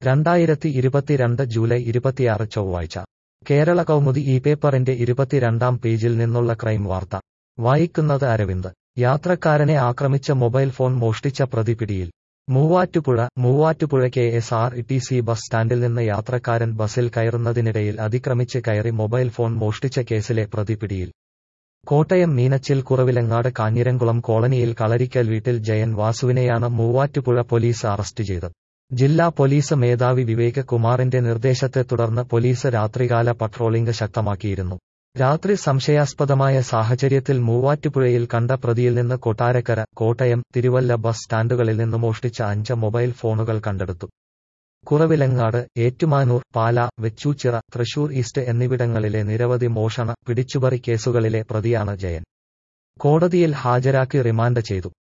രണ്ടായിരത്തി ഇരുപത്തിരണ്ട് ജൂലൈ ഇരുപത്തിയാറ് ചൊവ്വാഴ്ച കേരള കൗമുദി ഈ പേപ്പറിന്റെ ഇരുപത്തിരണ്ടാം പേജിൽ നിന്നുള്ള ക്രൈം വാർത്ത വായിക്കുന്നത് അരവിന്ദ് യാത്രക്കാരനെ ആക്രമിച്ച മൊബൈൽ ഫോൺ മോഷ്ടിച്ച പ്രതി പിടിയിൽ Muvattupuzha Muvattupuzha K S R T C bus സ്റ്റാൻഡിൽ നിന്ന് യാത്രക്കാരൻ ബസിൽ കയറുന്നതിനിടയിൽ അതിക്രമിച്ച് കയറി മൊബൈൽ ഫോൺ മോഷ്ടിച്ച കേസിലെ പ്രതി പിടിയിൽ കോട്ടയം മീനച്ചിൽ കുറവിലങ്ങാട് കാഞ്ഞിരംകുളം കോളനിയിൽ കളരിക്കൽ വീട്ടിൽ ജയൻ വാസുവിനെയാണ് മൂവാറ്റുപുഴ പോലീസ് അറസ്റ്റ് ചെയ്തത് ജില്ലാ പോലീസ് മേധാവി വിവേക് കുമാറിന്റെ നിർദ്ദേശത്തെ തുടർന്ന് പോലീസ് രാത്രികാല പട്രോളിംഗ് ശക്തമാക്കിയിരുന്നു രാത്രി സംശയാസ്പദമായ സാഹചര്യത്തിൽ മൂവാറ്റുപുഴയിൽ കണ്ട പ്രതിയിൽ നിന്ന് കൊട്ടാരക്കര കോട്ടയം തിരുവല്ല ബസ് സ്റ്റാൻഡുകളിൽ നിന്ന് മോഷ്ടിച്ച അഞ്ച് മൊബൈൽ ഫോണുകൾ കണ്ടെടുത്തു കുറവിലങ്ങാട് ഏറ്റുമാനൂർ പാല വെച്ചൂച്ചിറ തൃശൂർ ഈസ്റ്റ് എന്നിവിടങ്ങളിലെ നിരവധി മോഷണ പിടിച്ചുപറി കേസുകളിലെ പ്രതിയാണ് ജയൻ കോടതിയിൽ ഹാജരാക്കി റിമാൻഡ് ചെയ്തു